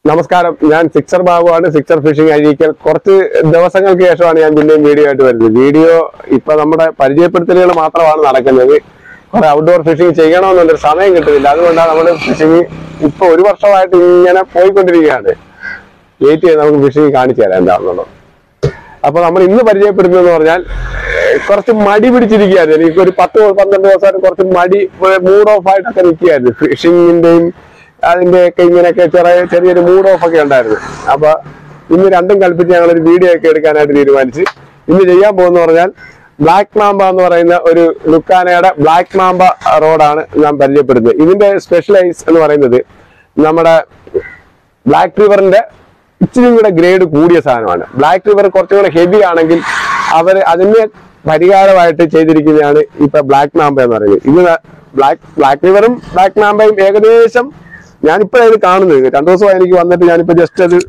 നമസ്കാരം ഞാൻ സിക്സർ ബാബുവാണ് സിക്സർ ഫിഷിംഗ് അഴീക്കൽ കുറച്ച് ദിവസങ്ങൾക്ക് ശേഷമാണ് ഞാൻ പിന്നെയും വീഡിയോ ആയിട്ട് വരുന്നത് വീഡിയോ ഇപ്പൊ നമ്മുടെ പരിചയപ്പെടുത്തലുകൾ മാത്രമാണ് നടക്കുന്നത് കുറെ ഔട്ട്ഡോർ ഫിഷിംഗ് ചെയ്യണമെന്നുള്ളൊരു സമയം കിട്ടുന്നില്ല അതുകൊണ്ടാണ് നമ്മൾ ഫിഷിംഗ് ഇപ്പൊ ഒരു വർഷമായിട്ട് ഇങ്ങനെ പോയിക്കൊണ്ടിരിക്കുകയാണ് വെയിറ്റ് ചെയ്ത് നമുക്ക് ഫിഷിംഗ് കാണിച്ചു തരാം എന്താണെന്നുള്ളത് അപ്പൊ നമ്മൾ ഇന്ന് പരിചയപ്പെടുന്നതെന്ന് പറഞ്ഞാൽ ഏഹ്, കുറച്ച് മടി പിടിച്ചിരിക്കുകയായിരുന്നു എനിക്ക് ഒരു പത്ത് പന്ത്രണ്ട് ദിവസമായിട്ട് കുറച്ച് മടി മൂഡ് ഓഫ് ആയിട്ടൊക്കെ നിൽക്കുകയായിരുന്നു ഫിഷിങ്ങിന്റെയും അതിന്റെയൊക്കെ ഇങ്ങനെയൊക്കെ ചെറിയ ചെറിയൊരു മൂഡ് ഓഫ് ഒക്കെ ഉണ്ടായിരുന്നു അപ്പൊ ഇന്ന് രണ്ടും കൽപ്പിച്ച് ഞങ്ങൾ ഒരു വീഡിയോ ഒക്കെ എടുക്കാനായിട്ട് തീരുമാനിച്ച് ഇന്ന് ചെയ്യാൻ പോകുന്ന പറഞ്ഞാൽ ബ്ലാക്ക് മാമ്പ എന്ന് പറയുന്ന ഒരു ലുക്കാനയുടെ ബ്ലാക്ക് മാമ്പ റോഡാണ് നാം പരിചയപ്പെടുന്നത് ഇതിന്റെ സ്പെഷ്യലൈസ് എന്ന് പറയുന്നത് നമ്മുടെ ബ്ലാക്ക് റിവറിന്റെ ഇച്ചിരി കൂടെ ഗ്രേഡ് കൂടിയ സാധനമാണ് ബ്ലാക്ക് റിവർ കുറച്ചും കൂടെ ഹെവി ആണെങ്കിൽ അവർ അതിന് പരിഹാരമായിട്ട് ചെയ്തിരിക്കുന്നതാണ് ഇപ്പൊ ബ്ലാക്ക് മാമ്പ എന്ന് പറയുന്നത് ഇത് ബ്ലാക്ക് ബ്ലാക്ക് റിവറും ബ്ലാക്ക് മാമ്പയും ഏകദേശം ഞാനിപ്പോഴാണ് ഇത് കാണുന്നത് രണ്ടു ദിവസമായി എനിക്ക് വന്നിട്ട് ഞാനിപ്പോ ജസ്റ്റ് അത്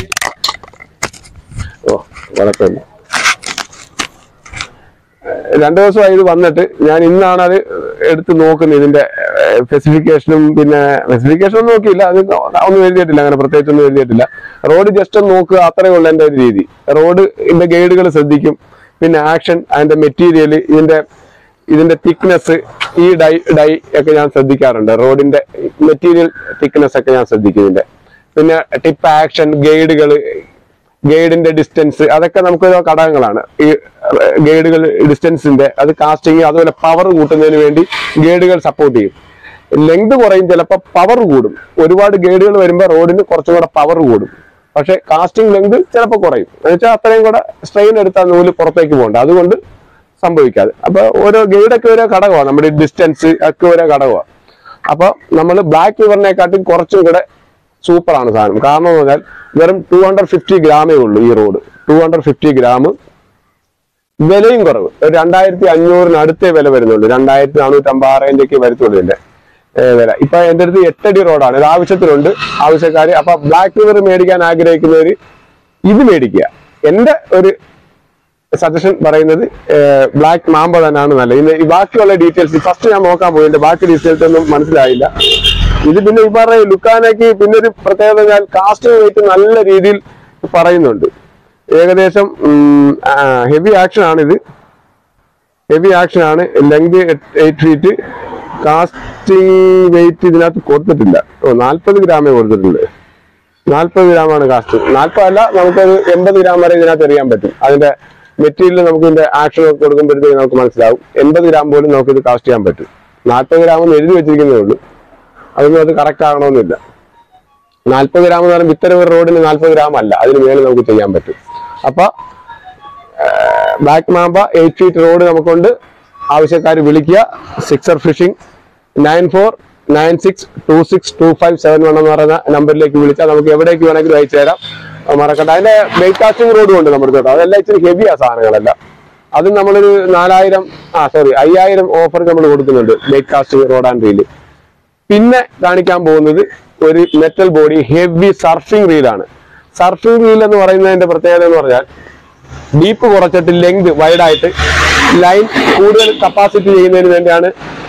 ഓ കുഴപ്പമില്ല രണ്ടു ദിവസമായി ഇത് വന്നിട്ട് ഞാൻ ഇന്നാണ് അത് എടുത്ത് നോക്കുന്നത് ഇതിന്റെ സ്പെസിഫിക്കേഷനും പിന്നെ സ്പെസിഫിക്കേഷൻ ഒന്നും നോക്കിയില്ല അത് ഒന്നും എഴുതിയിട്ടില്ല അങ്ങനെ പ്രത്യേകിച്ച് ഒന്നും എഴുതിയിട്ടില്ല റോഡ് ജസ്റ്റ് ഒന്ന് നോക്കുക അത്രേ ഉള്ളൂ എന്റെ ഒരു രീതി റോഡ് ഇതിന്റെ ഗൈഡുകൾ ശ്രദ്ധിക്കും പിന്നെ ആക്ഷൻ അതിന്റെ മെറ്റീരിയൽ ഇതിന്റെ ഇതിന്റെ തിക്നെസ് ഈ ഡൈ ഡൈ ഒക്കെ ഞാൻ ശ്രദ്ധിക്കാറുണ്ട് റോഡിന്റെ മെറ്റീരിയൽ തിക്നെസ് ഒക്കെ ഞാൻ ശ്രദ്ധിക്കും ഇതിന്റെ പിന്നെ ടിപ്പ് ആക്ഷൻ ഗൈഡുകൾ ഗൈഡിന്റെ ഡിസ്റ്റൻസ് അതൊക്കെ നമുക്ക് ഓരോ ഘടകങ്ങളാണ് ഈ ഗൈഡുകൾ ഡിസ്റ്റൻസിന്റെ അത് കാസ്റ്റിംഗ് അതുപോലെ പവർ കൂട്ടുന്നതിന് വേണ്ടി ഗൈഡുകൾ സപ്പോർട്ട് ചെയ്യും ലെങ്ത് കുറയും ചിലപ്പോൾ പവർ കൂടും ഒരുപാട് ഗൈഡുകൾ വരുമ്പോൾ റോഡിന് കുറച്ചും കൂടെ പവർ കൂടും പക്ഷെ കാസ്റ്റിംഗ് ലെങ്ത് ചിലപ്പോൾ കുറയും എന്ന് വെച്ചാൽ അത്രയും കൂടെ സ്ട്രെയിൻ എടുത്താൽ നൂല് പുറത്തേക്ക് പോകണ്ട അതുകൊണ്ട് സംഭവിക്കാതെ അപ്പൊ ഓരോ ഗൈഡൊക്കെ ഓരോ ഘടകമാണ് നമ്മുടെ ഡിസ്റ്റൻസ് ഒക്കെ ഓരോ ഘടകമാണ് അപ്പൊ നമ്മൾ ബ്ലാക്ക് റിവറിനെക്കാട്ടും കുറച്ചും കൂടെ സൂപ്പറാണ് സാധനം കാരണം എന്ന് പറഞ്ഞാൽ വെറും ടു ഹൺഡ്രഡ് ഫിഫ്റ്റി ഗ്രാമേ ഉള്ളൂ ഈ rod two hundred fifty gram വിലയും കുറവ് ഒരു രണ്ടായിരത്തി അഞ്ഞൂറിന് അടുത്തേ വില വരുന്നുള്ളൂ രണ്ടായിരത്തി നാനൂറ്റി അമ്പത് റേഞ്ചൊക്കെ വരത്തുള്ളൂ ഇതിന്റെ ഏ, വില ഇപ്പൊ എന്റെ അടുത്ത് എട്ടടി റോഡാണ് ഇത് ആവശ്യത്തിനുണ്ട് ആവശ്യക്കാര് അപ്പൊ ബ്ലാക്ക് റിവർ മേടിക്കാൻ ആഗ്രഹിക്കുന്നവര് ഇത് മേടിക്കുക എന്റെ ഒരു സജഷൻ പറയുന്നത് ബ്ലാക്ക് മാമ്പ തന്നെയാണ് നല്ലത് ഇന്ന് ഈ ബാക്കിയുള്ള ഡീറ്റെയിൽസ് ഫസ്റ്റ് ഞാൻ നോക്കാൻ പോയി എന്റെ ബാക്കി ഡീറ്റെയിൽസ് ഒന്നും മനസ്സിലായില്ല ഇത് പിന്നെ ഈ പറഞ്ഞ ലുക്കാനയ്ക്ക് പിന്നെ ഒരു പ്രത്യേകത ഞാൻ കാസ്റ്റ് വെയിറ്റ് നല്ല രീതിയിൽ പറയുന്നുണ്ട് ഏകദേശം ഹെവി ആക്ഷൻ ആണ് ഇത് ഹെവി ആക്ഷൻ ആണ് length eight feet casting weight ഇതിനകത്ത് കൊടുത്തിട്ടില്ല ഓ നാൽപ്പത് ഗ്രാമേ കൊടുത്തിട്ടുണ്ട് നാൽപ്പത് ഗ്രാമാണ് കാസ്റ്റ് നാൽപ്പതല്ല നമുക്കൊരു എൺപത് ഗ്രാം വരെ ഇതിനകത്ത് എറിയാൻ പറ്റും അതിന്റെ മെറ്റീരിയൽ നമുക്ക് ഇതിന്റെ ആക്ഷൻ ഒക്കെ കൊടുക്കുമ്പോഴത്തേക്ക് നമുക്ക് മനസ്സിലാവും എൺപത് ഗ്രാം പോലും നമുക്ക് ഇത് കാസ്റ്റ് ചെയ്യാൻ പറ്റും നാൽപ്പത് ഗ്രാം എന്ന് എഴുതി വെച്ചിരിക്കുന്നേ ഉള്ളൂ അതൊന്നും അത് കറക്റ്റ് ആകണമെന്നില്ല നാൽപ്പത് ഗ്രാം എന്ന് പറയുമ്പോൾ ഇത്തരം ഒരു റോഡിന് നാൽപ്പത് ഗ്രാം അല്ല അതിന് മേലെ നമുക്ക് ചെയ്യാൻ പറ്റും അപ്പൊ black mamba eight feet rod നമുക്കുണ്ട് ആവശ്യക്കാർ വിളിക്കുക sixer fishing nine four nine six two six two five seven one എന്ന് പറയുന്ന നമ്പറിലേക്ക് വിളിച്ചാൽ നമുക്ക് എവിടേക്ക് വേണമെങ്കിലും അയച്ചു തരാം അത് മറക്കണ്ട അതിന്റെ ബ്രേക്ക് കാസ്റ്റിംഗ് റോഡും ഉണ്ട് നമ്മുടെ കേട്ടോ അതെല്ലാം ഇച്ചിരി ഹെവിയാ സാധനങ്ങളെല്ലാം അത് നമ്മളൊരു നാലായിരം ആ സോറി അയ്യായിരം ഓഫർ നമ്മൾ കൊടുക്കുന്നുണ്ട് break casting rod and reel പിന്നെ കാണിക്കാൻ പോകുന്നത് ഒരു മെറ്റൽ ബോഡി ഹെവി സർഫിംഗ് റീലാണ് സർഫിംഗ് റീൽ എന്ന് പറയുന്നതിന്റെ പ്രത്യേകത എന്ന് പറഞ്ഞാൽ ഡീപ്പ് കുറച്ചിട്ട് ലെങ്ത് വൈഡായിട്ട് ലൈൻ കൂടുതൽ കപ്പാസിറ്റി ചെയ്യുന്നതിന് വേണ്ടിയാണ്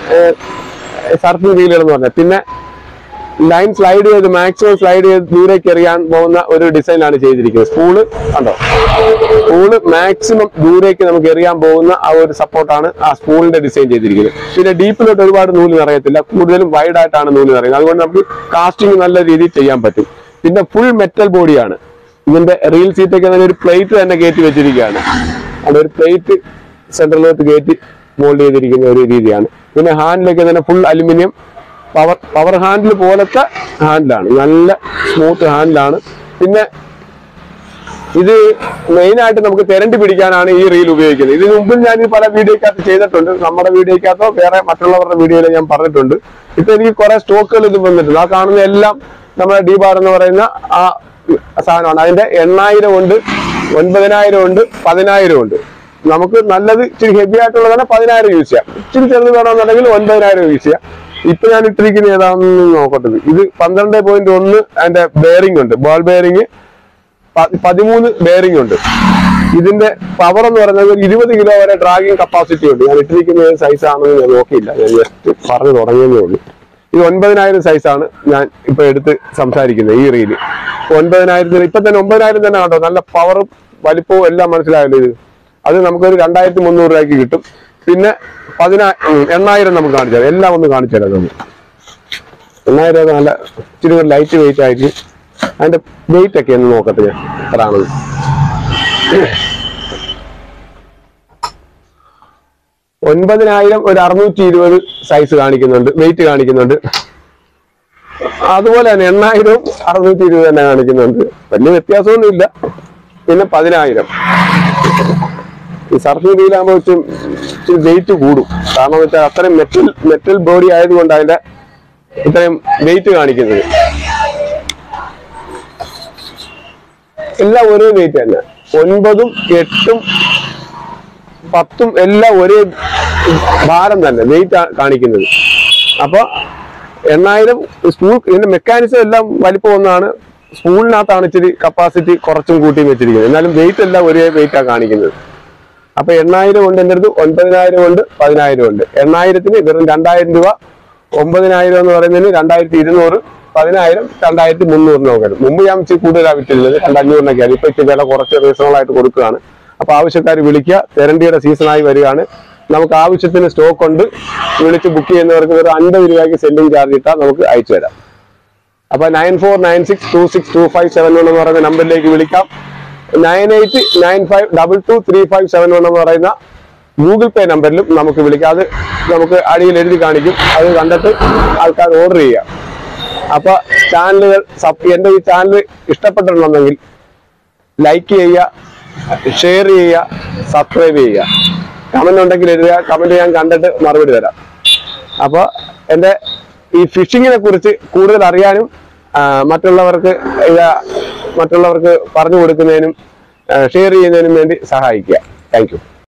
സർഫിംഗ് റീലുകൾ എന്ന് പറഞ്ഞത് പിന്നെ ലൈൻ സ്ലൈഡ് ചെയ്ത് മാക്സിമം സ്ലൈഡ് ചെയ്ത് ദൂരേക്ക് എറിയാൻ പോകുന്ന ഒരു ഡിസൈനാണ് ചെയ്തിരിക്കുന്നത് സ്പൂള് കണ്ടോ സ്പൂള് മാക്സിമം ദൂരേക്ക് നമുക്ക് എറിയാൻ പോകുന്ന ആ ഒരു സപ്പോർട്ടാണ് ആ സ്പൂളിന്റെ ഡിസൈൻ ചെയ്തിരിക്കുന്നത് പിന്നെ ഡീപ്പിലോട്ട് ഒരുപാട് നൂല് നിറയത്തില്ല കൂടുതലും വൈഡ് ആയിട്ടാണ് നൂല് നിറയുന്നത് അതുകൊണ്ട് നമുക്ക് കാസ്റ്റിംഗ് നല്ല രീതിയിൽ ചെയ്യാൻ പറ്റും പിന്നെ ഫുൾ മെറ്റൽ ബോഡിയാണ് ഇതിന്റെ റീൽ സീറ്റൊക്കെ തന്നെ ഒരു പ്ലേറ്റ് തന്നെ കയറ്റി വെച്ചിരിക്കുകയാണ് അവിടെ ഒരു പ്ലേറ്റ് സെന്ററിലോട്ട് കയറ്റി മോൾഡ് ചെയ്തിരിക്കുന്ന ഒരു രീതിയാണ് പിന്നെ ഹാൻഡിലൊക്കെ തന്നെ full aluminium power power handle പോലത്തെ ഹാൻഡിലാണ് നല്ല സ്മൂത്ത് ഹാൻഡിലാണ് പിന്നെ ഇത് മെയിൻ ആയിട്ട് നമുക്ക് തിരണ്ടി പിടിക്കാനാണ് ഈ റീൽ ഉപയോഗിക്കുന്നത് ഇതിന് മുമ്പ് ഞാൻ ഈ പല വീഡിയോക്കകത്ത് ചെയ്തിട്ടുണ്ട് നമ്മുടെ വീഡിയോക്കകത്തോ വേറെ മറ്റുള്ളവരുടെ വീഡിയോയിൽ ഞാൻ പറഞ്ഞിട്ടുണ്ട് ഇപ്പൊ എനിക്ക് കുറെ സ്റ്റോക്കുകൾ ഇത് വന്നിട്ടുണ്ട് ആ കാണുന്ന എല്ലാം നമ്മുടെ ഡി ബാർ എന്ന് പറയുന്ന ആ സാധനമാണ് അതിന്റെ എണ്ണായിരം ഉണ്ട് ഒൻപതിനായിരം ഉണ്ട് പതിനായിരം ഉണ്ട് നമുക്ക് നല്ലത് ഇച്ചിരി ഹെവി ആയിട്ടുള്ളതാണ് പതിനായിരം യൂസ് ചെയ്യാം ഇച്ചിരി ചെറുത് വേണമെന്നുണ്ടെങ്കിൽ ഒൻപതിനായിരം യൂസ് ചെയ്യാം ഇപ്പൊ ഞാൻ ഇട്ടിരിക്കുന്ന ഏതാണെന്ന് നോക്കട്ടെ ഇത് പന്ത്രണ്ട് പോയിന്റ് ഒന്ന് അതിന്റെ ബെയറിംഗ് ഉണ്ട് ബോൾ ബെയറിംഗ് പ- പതിമൂന്ന് ബെയറിംഗ് ഉണ്ട് ഇതിന്റെ പവർ എന്ന് പറയുന്നത് ഒരു ഇരുപത് കിലോ വരെ ഡ്രാഗിങ് കപ്പാസിറ്റി ഉണ്ട് ഞാൻ ഇട്ടിരിക്കുന്ന ഏത് സൈസ് ആണെന്ന് ഞാൻ നോക്കിയില്ല ഞാൻ ജസ്റ്റ് പറഞ്ഞു തുടങ്ങിയതേ ഉള്ളൂ ഇത് ഒൻപതിനായിരം സൈസാണ് ഞാൻ ഇപ്പൊ എടുത്ത് സംസാരിക്കുന്നത് ഈ റീല് ഒൻപതിനായിരത്തിന് ഇപ്പൊ തന്നെ ഒമ്പതിനായിരം തന്നെ കണ്ടോ നല്ല പവറും വലിപ്പവും എല്ലാം മനസ്സിലായല്ലോ ഇത് അത് നമുക്കൊരു രണ്ടായിരത്തി മുന്നൂറ് രൂപയ്ക്ക് കിട്ടും പിന്നെ പതിനാ ഉം, എണ്ണായിരം നമുക്ക് കാണിച്ചു തരാം എല്ലാം ഒന്ന് കാണിച്ചു തരാം നമുക്ക് എണ്ണായിരം ഒക്കെ നല്ല ഇച്ചിരി കൂടി ലൈറ്റ് വെയിറ്റ് ആയിരിക്കും അതിന്റെ വെയിറ്റ് ഒക്കെ ഒന്ന് നോക്കട്ടെ ഞാൻ എത്രയാണെന്ന് ഒൻപതിനായിരം ഒരു അറുന്നൂറ്റി ഇരുപത് സൈസ് കാണിക്കുന്നുണ്ട് വെയിറ്റ് കാണിക്കുന്നുണ്ട് അതുപോലെ തന്നെ എണ്ണായിരവും അറുന്നൂറ്റി ഇരുപത് തന്നെ കാണിക്കുന്നുണ്ട് വലിയ വ്യത്യാസമൊന്നുമില്ല പിന്നെ പതിനായിരം ഈ സർഫ് രീതിയിലാകുമ്പോൾ ഇച്ചിരി വെയിറ്റ് കൂടും കാരണം എന്ന് വെച്ചാൽ അത്രയും മെറ്റൽ മെറ്റൽ ബോഡി ആയതുകൊണ്ട് അതിന്റെ ഇത്രയും വെയിറ്റ് കാണിക്കുന്നത് എല്ലാം ഒരേ വെയിറ്റ് തന്നെ ഒൻപതും എട്ടും പത്തും എല്ലാം ഒരേ ഭാരം തന്നെ വെയിറ്റ് കാണിക്കുന്നത് അപ്പൊ എണ്ണായിരം സ്പൂൾ ഇതിന്റെ മെക്കാനിസം എല്ലാം വലിപ്പം ഒന്നാണ് സ്പൂളിനകത്താണ് ഇച്ചിരി കപ്പാസിറ്റി കുറച്ചും കൂട്ടിയും വെച്ചിരിക്കുന്നത് എന്നാലും വെയിറ്റ് എല്ലാം ഒരേ വെയിറ്റാണ് കാണിക്കുന്നത് അപ്പൊ എണ്ണായിരം ഉണ്ട് എൻ്റെ അടുത്ത് ഒൻപതിനായിരം ഉണ്ട് പതിനായിരം ഉണ്ട് എണ്ണായിരത്തിന് വെറും രണ്ടായിരം രൂപ ഒമ്പതിനായിരം എന്ന് പറയുന്നതിന് രണ്ടായിരത്തി ഇരുന്നൂറ് പതിനായിരം രണ്ടായിരത്തി മുന്നൂറിന് നോക്കണം മുമ്പ് ഞാൻ ഇച്ചിരി കൂടുതലാണ് വിറ്റിരുന്നത് രണ്ടഞ്ഞൂറിനൊക്കെയാണ് ഇപ്പൊ ഇച്ചിരി വില കുറച്ച് റീസണബിൾ ആയിട്ട് കൊടുക്കുകയാണ് അപ്പൊ ആവശ്യക്കാർ വിളിക്കുക തെരണ്ടിയുടെ സീസണായി വരികയാണ് നമുക്ക് ആവശ്യത്തിന് സ്റ്റോക്ക് ഉണ്ട് വിളിച്ച് ബുക്ക് ചെയ്യുന്നവർക്ക് ഒരു അൻപത് രൂപയ്ക്ക് സെല്ലിംഗ് ചാർജ് ഇട്ടാൽ നമുക്ക് അയച്ചു തരാം അപ്പൊ nine four nine six two six two five seven one എന്ന് പറയുന്ന നമ്പറിലേക്ക് വിളിക്കാം nine eight nine five double two three five seven one എന്ന് പറയുന്ന ഗൂഗിൾ പേ നമ്പറിലും നമുക്ക് വിളിക്കാം അത് നമുക്ക് അടിയിൽ എഴുതി കാണിക്കും അത് കണ്ടിട്ട് ആൾക്കാർ ഓർഡർ ചെയ്യാം അപ്പൊ ചാനലുകൾ സബ് എന്റെ ഈ ചാനൽ ഇഷ്ടപ്പെട്ടിട്ടുണ്ടെങ്കിൽ ലൈക്ക് ചെയ്യുക ഷെയർ ചെയ്യുക സബ്സ്ക്രൈബ് ചെയ്യുക കമന്റ് ഉണ്ടെങ്കിൽ എഴുതുക കമന്റ് ഞാൻ കണ്ടിട്ട് മറുപടി തരാം അപ്പോൾ എൻ്റെ ഈ ഫിഷിങ്ങിനെ കുറിച്ച് കൂടുതൽ അറിയാനും ആ, മറ്റുള്ളവർക്ക് ഇത് മറ്റുള്ളവർക്ക് പറഞ്ഞു കൊടുക്കുന്നതിനും ഷെയർ ചെയ്യുന്നതിനും വേണ്ടി സഹായിക്കുക താങ്ക് യു